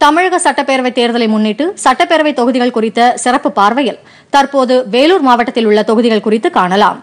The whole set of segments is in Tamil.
தமிழக சட்டப்பேரவை தேர்தலை முன்னிட்டு சட்டப்பேரவை தொகுதிகள் குறித்த சிறப்பு பார்வையில் தற்போது வேலூர் மாவட்டத்தில் உள்ள தொகுதிகள் குறித்து காணலாம்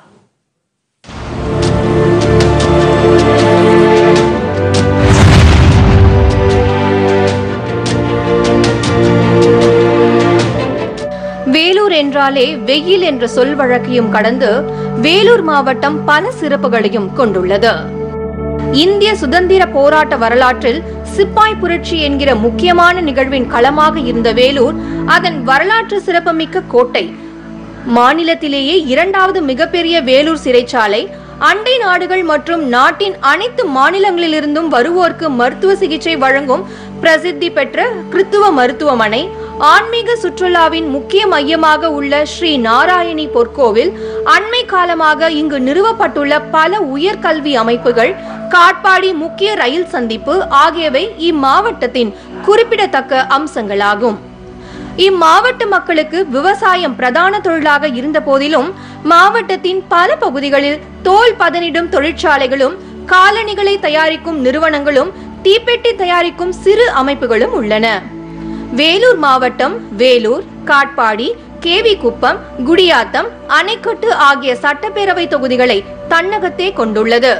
வேலூர் என்றாலே வெயில் என்ற சொல் வழக்கையும் கடந்து வேலூர் மாவட்டம் பல சிறப்புகளையும் கொண்டுள்ளது இந்திய சுதந்திர போராட்ட வரலாற்றில் சிப்பாய் புரட்சி என்கிற முக்கியமான நிகழ்வின் களமாக இருந்த வேலூர் அதன் வரலாற்று சிறப்புமிக்க கோட்டை மாநிலத்திலேயே இரண்டாவது மிகப்பெரிய வேலூர் சிறைச்சாலை அண்டை நாடுகள் மற்றும் நாட்டின் அனைத்து மாநிலங்களிலிருந்தும் வருவோருக்கு மருத்துவ சிகிச்சை வழங்கும் பிரசித்தி பெற்ற கிறித்துவ மருத்துவமனை ஆன்மீக சுற்றுலாவின் முக்கிய மையமாக உள்ள ஸ்ரீ நாராயணி பொற்கோவில் அண்மை காலமாக இங்கு நிறுவப்பட்டுள்ள பல உயர்கல்வி அமைப்புகள் காட்பாடி முக்கிய ரயில் சந்திப்பு ஆகியவை இம்மாவட்டத்தின் குறிப்பிடத்தக்க அம்சங்களாகும் இம்மாவட்ட மக்களுக்கு விவசாயம் பிரதான தொழிலாக இருந்த போதிலும் மாவட்டத்தின் பல பகுதிகளில் தோல் பதனிடும் தொழிற்சாலைகளும் காலணிகளை தயாரிக்கும் நிறுவனங்களும் தீப்பெட்டி தயாரிக்கும் சிறு அமைப்புகளும் உள்ளன வேலூர் மாவட்டம் வேலூர் காட்பாடி கேவி குப்பம் குடியாத்தம் அணைக்கட்டு ஆகிய சட்டப்பேரவை தொகுதிகளை தன்னகத்தே கொண்டுள்ளது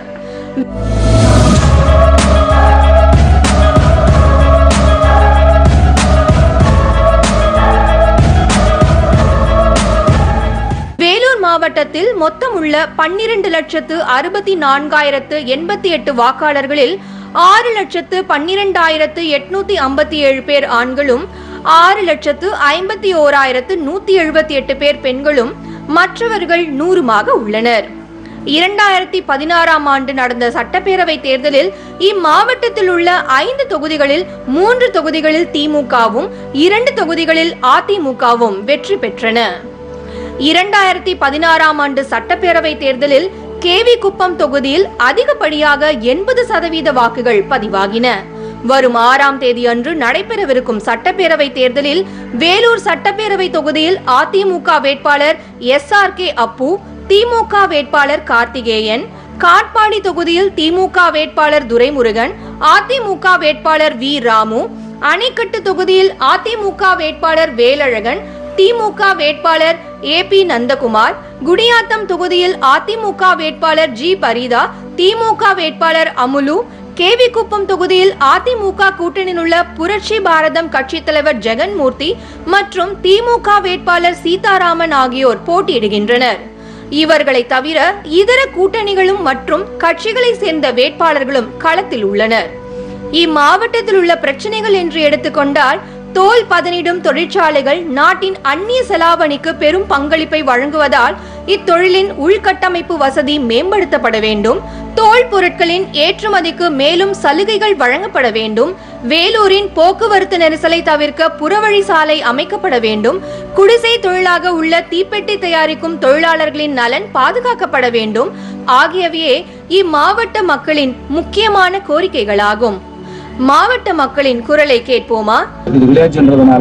வேலூர் மாவட்டத்தில் மொத்தம் உள்ள பன்னிரண்டு லட்சத்து அறுபத்தி நான்காயிரத்து எண்பத்தி எட்டு வாக்காளர்களில் ஆறு லட்சத்து பன்னிரெண்டாயிரத்து எட்நூத்தி ஐம்பத்தி ஏழு பேர் ஆண்களும் ஆறு லட்சத்து ஐம்பத்தி ஓராயிரத்து நூத்தி எழுபத்தி எட்டு பேர் பெண்களும் மற்றவர்கள் நூறுமாக உள்ளனர் இரண்டாயிரத்தி பதினாறாம் ஆண்டு நடந்த சட்டப்பேரவை தேர்தலில் இம்மாவட்டத்தில் உள்ள ஐந்து தொகுதிகளில் மூன்று தொகுதிகளில் திமுகவும் இரண்டு தொகுதிகளில் அதிமுகவும் வெற்றி பெற்றன இரண்டாயிரத்தி பதினாறாம் ஆண்டு சட்டப்பேரவை தேர்தலில் கேவி குப்பம் தொகுதியில் அதிகப்படியாக எண்பது சதவீத வாக்குகள் பதிவாகின வரும் ஆறாம் தேதி அன்று நடைபெறவிருக்கும் சட்டப்பேரவை தேர்தலில் வேலூர் சட்டப்பேரவை தொகுதியில் அதிமுக வேட்பாளர் S R K Appu DMK வேட்பாளர் கார்த்திகேயன் காட்பாடி தொகுதியில் திமுக வேட்பாளர் துரைமுருகன் அதிமுக வேட்பாளர் வி ராமு அணைக்கட்டு தொகுதியில் அதிமுக வேட்பாளர் வேலழகன் திமுக வேட்பாளர் ஏ பி நந்தகுமார் குடியாத்தம் தொகுதியில் அதிமுக வேட்பாளர் ஜி பரிதா திமுக வேட்பாளர் அமுலு கேவிக்குப்பம் தொகுதியில் அதிமுக கூட்டணியில் உள்ள புரட்சி பாரதம் கட்சித் தலைவர் ஜெகன்மூர்த்தி மற்றும் திமுக வேட்பாளர் சீதாராமன் ஆகியோர் போட்டியிடுகின்றனர் இவர்களை தவிர இதர கூட்டணிகளும் மற்றும் கட்சிகளை சேர்ந்த வேட்பாளர்களும் களத்தில் உள்ளனர் இம்மாவட்டத்தில் உள்ள பிரச்சனைகள் என்று எடுத்துக்கொண்டால் தோல் பதனிடும் தொழிற்சாலைகள் நாட்டின் அந்நிய செலாவணிக்கு பெரும் பங்களிப்பை வழங்குவதால் இத்தொழிலின் உள்கட்டமைப்பு வசதி மேம்படுத்தப்பட வேண்டும் தோல் பொருட்களின் ஏற்றுமதிக்கு மேலும் சலுகைகள் வழங்கப்பட வேண்டும் வேலூரின் போக்குவரத்து நெரிசலை தவிர்க்க புறவழி சாலை அமைக்கப்பட வேண்டும் குடிசை தொழிலாக உள்ள தீப்பெட்டி தயாரிக்கும் தொழிலாளர்களின் நலன் பாதுகாக்கப்பட வேண்டும் ஆகியவையே இம்மாவட்ட மக்களின் முக்கியமான கோரிக்கைகளாகும் மாவட்ட மக்களின் குரலை கேட்போமா இது வில்லேஜ்ன்றதுனால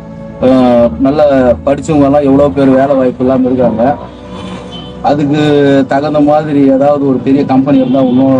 அஹ், நல்ல படிச்சவங்க எல்லாம் எவ்வளோ பேர் வேலை வாய்ப்பு இல்லாமல் இருக்காங்க அதுக்கு தகுந்த மாதிரி ஏதாவது ஒரு பெரிய கம்பெனி இருந்தால் இன்னும்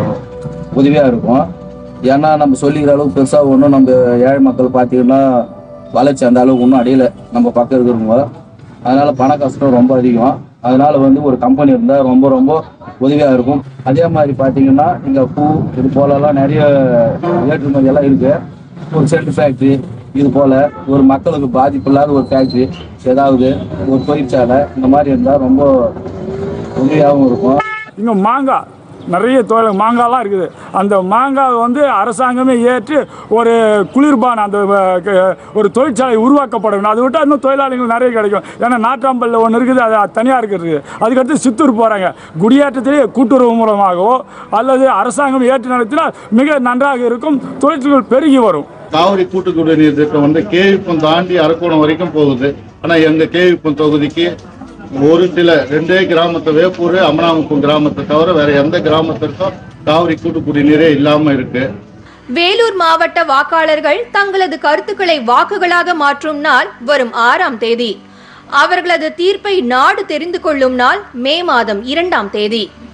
உதவியாக இருக்கும் ஏன்னா நம்ம சொல்லிக்கிற அளவுக்கு பெருசாக ஒன்றும் நம்ம ஏழை மக்கள் பார்த்தீங்கன்னா வளர்ச்சி அந்த அளவுக்கு ஒன்றும் அடையல நம்ம பக்கம் இருக்கிறவங்க அதனால பண கஷ்டம் ரொம்ப அதிகம் அதனால வந்து ஒரு கம்பெனி இருந்தால் ரொம்ப ரொம்ப உதவியாக இருக்கும் அதே மாதிரி பார்த்தீங்கன்னா இங்கே பூ இது போலலாம் நிறைய ஏற்றுமதி எல்லாம் இருக்கு ஒரு செல்ட் ஃபேக்ட்ரி இது போல ஒரு மக்களுக்கு பாதிப்பு இல்லாத ஒரு ஃபேக்ட்ரி ஏதாவது ஒரு தொழிற்சாலை இந்த மாதிரி இருந்தால் ரொம்ப உதவியாகவும் இருக்கும் இங்கே மாங்காய் நிறைய தொழில் மாங்காய்லாம் இருக்குது அந்த மாங்காய் வந்து அரசாங்கமே ஏற்று ஒரு குளிர்பான அந்த அஹ், க- ஒரு தொழிற்சாலை உருவாக்கப்பட வேண்டும் அதை விட்டால் இன்னும் தொழிலாளிகள் நிறைய கிடைக்கும் ஏன்னா நாட்டாம்பல்ல ஒன்று இருக்குது அது தனியாக இருக்கிறது அதுக்கடுத்து சித்தூர் போகிறாங்க குடியேற்றத்திலே கூட்டுறவு மூலமாகவோ அல்லது அரசாங்கம் ஏற்று நடத்தினால் மிக நன்றாக இருக்கும் தொழிற்கள் பெருகி வரும் காவிரி கூட்டு குடிநீர் திட்டம் வந்து கேவிப்பம் தாண்டி அரக்கோணம் வரைக்கும் போகுது ஆனா எங்க கேவிப்பம் தொகுதிக்கு ஒரு சில ரெண்டே கிராமத்தை வேப்பூர் அமனாமுக்கம் கிராமத்தை தவிர வேற எந்த கிராமத்திற்கும் காவிரி கூட்டு குடிநீரே இல்லாம இருக்கு வேலூர் மாவட்ட வாக்காளர்கள் தங்களது கருத்துக்களை வாக்குகளாக மாற்றும் நாள் வரும் ஆறாம் தேதி அவர்களது தீர்ப்பை நாடு தெரிந்து கொள்ளும் நாள் மே மாதம் இரண்டாம் தேதி